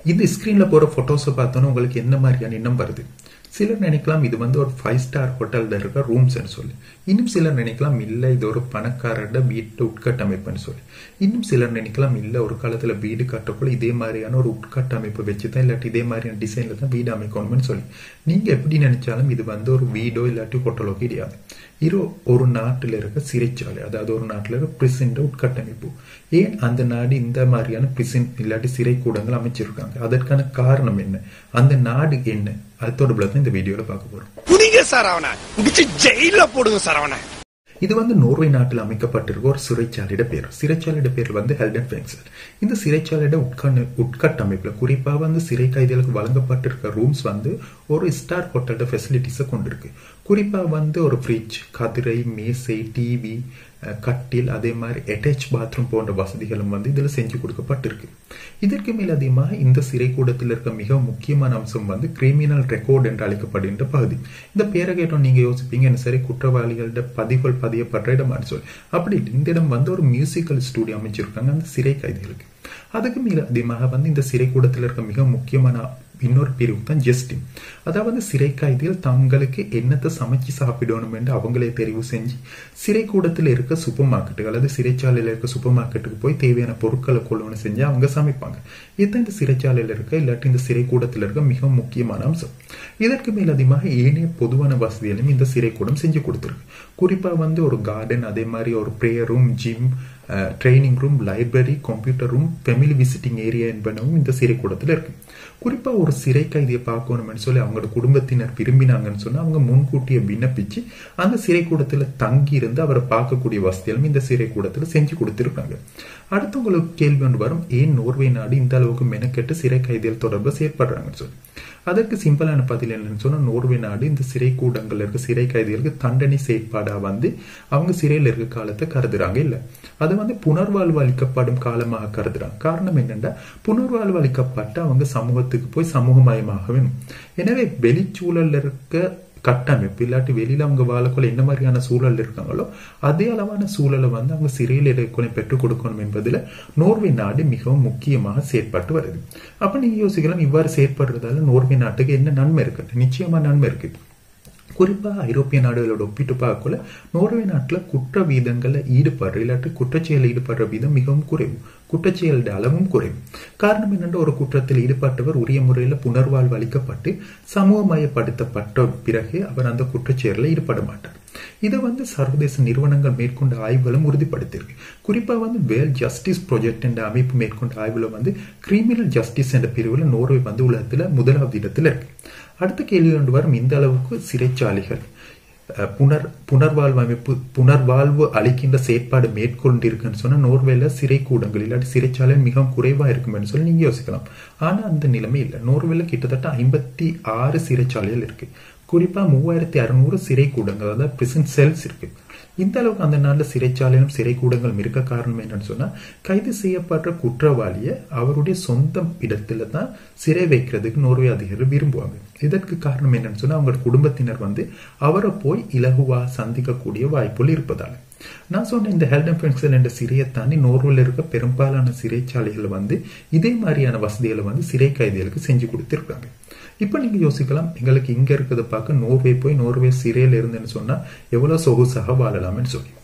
இந்த ஸ்கிரீன்ல போற போட்டோஸை பார்த்தோன்னா உங்களுக்கு என்ன மாதிரியான எண்ணம் வருது சிலர் நினைக்கலாம் இது வந்து ஒரு ஃபைவ் ஸ்டார் ஹோட்டல்ல இருக்க ரூம்ஸ்னு சொல்லி இன்னும் சிலர் நினைக்கலாம் இல்லை இது ஒரு பணக்காரட வீட்டு உட்கட்டமைப்புன்னு சொல்லி இன்னும் சிலர் நினைக்கலாம் இல்லை ஒரு காலத்துல வீடு கட்டக்குள்ள இதே மாதிரியான ஒரு உட்கட்டமைப்பு வச்சு தான் இல்லாட்டி இதே மாதிரியான டிசைன்ல தான் வீடு அமைக்கணும்னு சொல்லி நீங்க எப்படி நினைச்சாலும் இது வந்து ஒரு வீடோ இல்லாட்டி ஹோட்டலோ கிடையாது இது ஒரு நாட்டில் இருக்க சிறைச்சாலை அதாவது ஒரு நாட்டில் இருக்க பிரிசன் உட்கட்டமைப்பு ஏன் அந்த நாடு இந்த மாதிரியான பிரிசன் இல்லாட்டி சிறை கூடங்கள் அமைச்சிருக்காங்க அதற்கான காரணம் என்ன அந்த நாடு என்ன அது தொடர்பில் இந்த வீடியோல பார்க்க போறோம் புடிங்க சார் அவனை முடிச்சு ஜெயில போடுங்க சார் அவனை இது வந்து நோர்வே நாட்டில் அமைக்கப்பட்டிருக்க ஒரு சிறைச்சாலையோட பேர் சிறைச்சாலையோட பேர் வந்து ஹெல்டன் ஃபென்சல் இந்த சிறைச்சாலையோட உட்கண் உட்கட்டமைப்புல குறிப்பா வந்து சிறை கைதிகளுக்கு வழங்கப்பட்டிருக்க ரூம்ஸ் வந்து ஒரு ஸ்டார் ஹோட்டலோட ஃபெசிலிட்டிஸை கொண்டிருக்கு குறிப்பா வந்து ஒரு ஃப்ரிட்ஜ் கதிரை மேசை டிவி கட்டில் அதே மாதிரி அட்டாச் பாத்ரூம் போன்ற வசதிகளும் வந்து இதுல செஞ்சு கொடுக்கப்பட்டிருக்கு இதற்கு மேல் அதிகமாக இந்த சிறை கூடத்தில் இருக்க மிக முக்கியமான அம்சம் வந்து கிரிமினல் ரெக்கார்டு என்று அழைக்கப்படுகின்ற பகுதி இந்த பேரை கேட்டோம் நீங்க யோசிப்பீங்க என்ன சரி குற்றவாளிகளோட பதிவுகள் பதியப்படுற இடமான்னு சொல்லி அப்படி இல்லை. இந்த இடம் வந்து ஒரு மியூசிக்கல் ஸ்டூடியோ அமைச்சிருக்காங்க அந்த சிறை கைதிகளுக்கு அதுக்கு மேல அதிகமாக வந்து இந்த சிறை கூடத்தில் இருக்க மிக முக்கியமான இன்னொரு பிரிவு தான் ஜஸ்டின் அதாவது சிறை கைதிகள் தங்களுக்கு என்னத்தை சமைச்சு சாப்பிடணும் என்று அவங்களே தெரிவு செஞ்சு சிறை கூடத்தில் இருக்க சூப்பர் மார்க்கெட்டுகள் அல்லது சிறைச்சாலையில் இருக்க சூப்பர் மார்க்கெட்டுக்கு போய் தேவையான பொருட்களை கொள்ளணும் செஞ்சு அவங்க சமைப்பாங்க இதுதான் இந்த சிறைச்சாலையில் இருக்க இல்லாட்டி இந்த சிறை கூடத்தில் இருக்க மிக முக்கியமான அம்சம் இதற்கு மேல் அதிகமாக ஏனைய பொதுவான வசதிகளையும் இந்த சிறை கூடம் செஞ்சு கொடுத்துருக்கு குறிப்பா வந்து ஒரு கார்டன் அதே மாதிரி ஒரு prayer room gym training room library computer room family visiting area என்பனவும் இந்த சிறை கூடத்தில் இருக்கு குறிப்பா ஒரு சிறை கைதியை பார்க்கணும்னு சொல்லி அவங்களோட குடும்பத்தினர் விரும்பினாங்கன்னு சொன்னா அவங்க முன்கூட்டியே விண்ணப்பிச்சு அந்த சிறை கூடத்துல தங்கி இருந்து அவரை பார்க்கக்கூடிய வசதிகளும் இந்த சிறை கூடத்துல செஞ்சு கொடுத்திருக்காங்க அடுத்து உங்களுக்கு கேள்வி ஒன்று வரும் ஏன் நோர்வே நாடு இந்த அளவுக்கு மெனக்கெட்டு சிறை கைதிகள் தொடர்பு செயற்படுறாங்கன்னு சொல்லி அதற்கு சிம்பிளான பதில் என்னன்னு சொன்னா நோர்வே நாடு இந்த சிறை கூடங்கள்ல இருக்க சிறை கைதிகளுக்கு தண்டனை செயற்பாடா வந்து அவங்க சிறையில் இருக்க காலத்தை கருதுறாங்க இல்ல அது வந்து புனர்வாழ்வு அளிக்கப்படும் காலமாக கருதுறாங்க காரணம் என்னன்னா புனர்வாழ்வு அளிக்கப்பட்ட அவங்க சமூகத்துக்கு போய் சமூகமயமாக வேணும் எனவே வெளிச்சூழல்ல இருக்க கட்டமைப்பு இல்லாட்டி வெளியில அவங்க வாழக்குள்ள என்ன மாதிரியான சூழல் இருக்காங்களோ அதே அளவான சூழலை வந்து அவங்க சிறையில் இருக்கக்குள்ள பெற்றுக் கொடுக்கணும் என்பதுல நோர்வே நாடு மிகவும் முக்கியமாக செயற்பட்டு வருது அப்ப நீங்க யோசிக்கலாம் இவ்வாறு செயற்படுறதால நோர்வே நாட்டுக்கு என்ன நன்மை இருக்கு நிச்சயமா நன்மை இருக்கு குறிப்பா ஐரோப்பிய நாடுகளோட ஒப்பிட்டு பார்க்கல நோர்வே நாட்டுல குற்ற வீதங்கள்ல ஈடுபடுற இல்லாட்டி குற்றச்செயல் ஈடுபடுற வீதம் மிகவும் குறைவு குற்றச்செயலோட அளவும் குறைவு காரணம் என்னென்ற ஒரு குற்றத்தில் ஈடுபட்டவர் உரிய முறையில புனர்வாழ்வு அளிக்கப்பட்டு சமூகமயப்படுத்தப்பட்ட பிறகு அவர் அந்த குற்றச்செயலில் ஈடுபட மாட்டார் இதை வந்து சர்வதேச நிறுவனங்கள் மேற்கொண்ட ஆய்வுகளும் உறுதிப்படுத்தியிருக்கு குறிப்பா வந்து வேல் ஜஸ்டிஸ் ப்ராஜெக்ட் என்ற அமைப்பு மேற்கொண்ட ஆய்வுல வந்து கிரிமினல் ஜஸ்டிஸ் என்ற பிரிவுல நோர்வே வந்து உலகத்துல முதலாவது இடத்துல இருக்கு அடுத்த கேள்வி கொண்டு வரும் இந்த அளவுக்கு சிறைச்சாலைகள் புனர் புனர்வாழ்வு அமைப்பு புனர்வாழ்வு அளிக்கின்ற செயற்பாடு மேற்கொண்டிருக்குன்னு சொன்னா நோர்வேல சிறை கூடங்கள் இல்லாட்டி சிறைச்சாலை மிகவும் குறைவா இருக்கும்னு சொல்லி நீங்க யோசிக்கலாம் ஆனா அந்த நிலைமை இல்லை நோர்வேல கிட்டத்தட்ட ஐம்பத்தி ஆறு சிறைச்சாலைகள் இருக்கு குறிப்பா மூவாயிரத்தி அறுநூறு சிறை கூடங்கள் அதாவது பிரிசன் செல்ஸ் இருக்கு இந்த அளவுக்கு அந்த நாள்ல சிறைச்சாலையிலும் சிறை கூடங்களும் இருக்க காரணம் என்னன்னு சொன்னா கைது செய்யப்படுற குற்றவாளிய அவருடைய சொந்த இடத்துல தான் சிறை வைக்கிறதுக்கு நோர்வே அதிகாரிகள் விரும்புவாங்க இதற்கு காரணம் என்னன்னு சொன்னா அவங்களோட குடும்பத்தினர் வந்து அவரை போய் இலகுவா சந்திக்கக்கூடிய வாய்ப்புகள் இருப்பதால நான் சொன்ன இந்த ஹெல்டன் ஃபென்சல் என்ற சிறையை தாண்டி நோர்வேல இருக்க பெரும்பாலான சிறைச்சாலைகள் வந்து இதே மாதிரியான வசதிகளை வந்து சிறை கைதிகளுக்கு செஞ்சு கொடுத்திருக்காங்க இப்ப நீங்க யோசிக்கலாம் எங்களுக்கு இங்க இருக்கிறத பார்க்க நோர்வே போய் நோர்வே சிறையில இருந்துன்னு சொன்னா எவ்வளவு சொகுசாக வாழலாம்னு சொல்லி